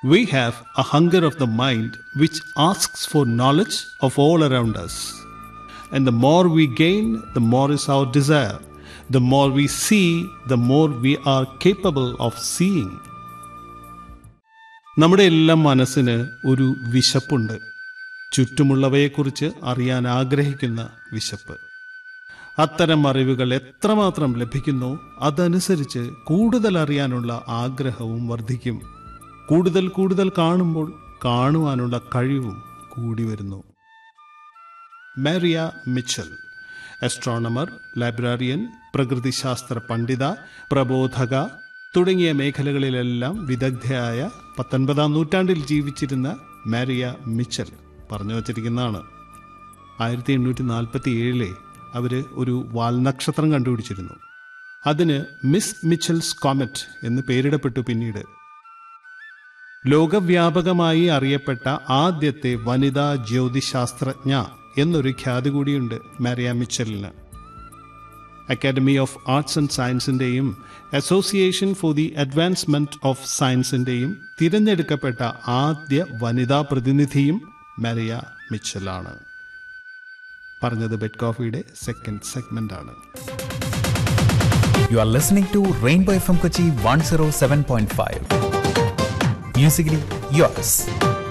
We have a hunger of the mind which asks for knowledge of all around us. And the more we gain, the more is our desire. The more we see, the more we are capable of seeing. നമ്മുടെ എല്ലാം മനസ്സിന് ഒരു വിശപ്പുണ്ട് ചുറ്റുമുള്ളവയെക്കുറിച്ച് അറിയാൻ ആഗ്രഹിക്കുന്ന വിശപ്പ് അത്തരം അറിവുകൾ എത്രമാത്രം ലഭിക്കുന്നോ അതനുസരിച്ച് കൂടുതൽ അറിയാനുള്ള ആഗ്രഹവും വർദ്ധിക്കും കൂടുതൽ കൂടുതൽ കാണുമ്പോൾ കാണുവാനുള്ള കഴിവും കൂടി വരുന്നു മാരിയ മിച്ചൽ അസ്ട്രോണമർ ലൈബ്രറിയൻ പ്രകൃതിശാസ്ത്ര പണ്ഡിത പ്രബോധക തുടങ്ങിയ മേഖലകളിലെല്ലാം വിദഗ്ധയായ പത്തൊൻപതാം നൂറ്റാണ്ടിൽ ജീവിച്ചിരുന്ന മാരിയ മിച്ചൽ പറഞ്ഞു വച്ചിരിക്കുന്നതാണ് ആയിരത്തി എണ്ണൂറ്റി നാൽപ്പത്തി ഏഴിലെ അവർ ഒരു വാൽനക്ഷത്രം കണ്ടുപിടിച്ചിരുന്നു അതിന് മിസ് മിച്ചൽസ് കോമറ്റ് എന്ന് പേരിടപ്പെട്ടു പിന്നീട് ലോകവ്യാപകമായി അറിയപ്പെട്ട ആദ്യത്തെ വനിതാ ജ്യോതിശാസ്ത്രജ്ഞ എന്നൊരു ഖ്യാതി കൂടിയുണ്ട് മാരിയ മിച്ചലിന് അക്കാഡമി ഓഫ് ആർട്സ് ആൻഡ് സയൻസിൻ്റെയും association for the advancement of സയൻസിൻ്റെയും തിരഞ്ഞെടുക്കപ്പെട്ട ആദ്യ വനിതാ പ്രതിനിധിയും മാരിയ മിച്ചലാണ് പറഞ്ഞത് ബെഡ് കോഫിയുടെ സെക്കൻഡ് സെഗ്മെന്റ് ആണ് You are listening to Rainbow FM Kochi 107.5. Musically yours.